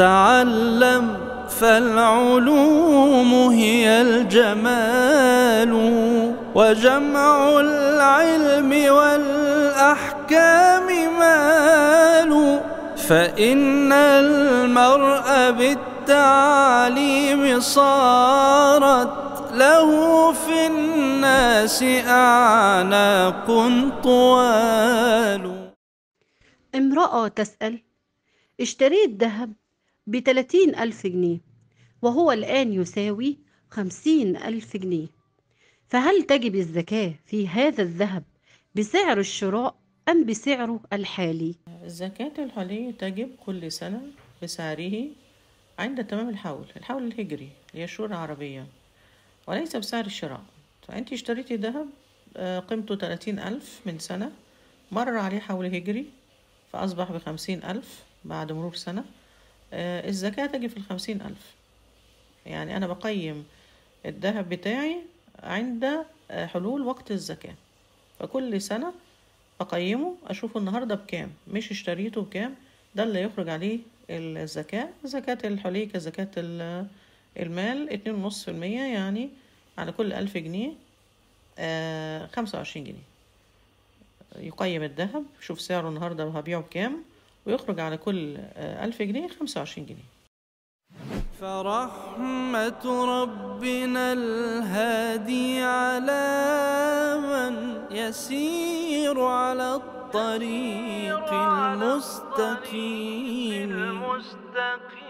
تعلم فالعلوم هي الجمال وجمع العلم والأحكام مال فإن المرء بالتعليم صارت له في الناس أعناق طوال امرأة تسأل اشتريت ذهب بتلاتين ألف جنيه وهو الآن يساوي خمسين ألف جنيه فهل تجب الزكاة في هذا الذهب بسعر الشراء أم بسعره الحالي؟ الزكاة الحالية تجب كل سنة بسعره عند تمام الحول الحول الهجري اللي هي الشهور العربية وليس بسعر الشراء فأنت اشتريتي ذهب آه، قيمته تلاتين ألف من سنة مر عليه حول هجري فأصبح بخمسين ألف بعد مرور سنة آه، الزكاة تجي في الخمسين ألف يعني أنا بقيم الذهب بتاعي عند آه، حلول وقت الزكاة فكل سنة أقيمه أشوفه النهاردة بكام مش اشتريته بكام ده اللي يخرج عليه الزكاة زكاة الحلي كزكاة ال- المال اتنين ونص في المية يعني على كل ألف جنيه خمسة وعشرين جنيه يقيم الذهب يشوف سعره النهاردة وهبيعه بكام ويخرج على كل آه، ألف جنيه خمسة وعشرين جنيه فرحمة ربنا الهادي على من يسير على الطريق المستقيم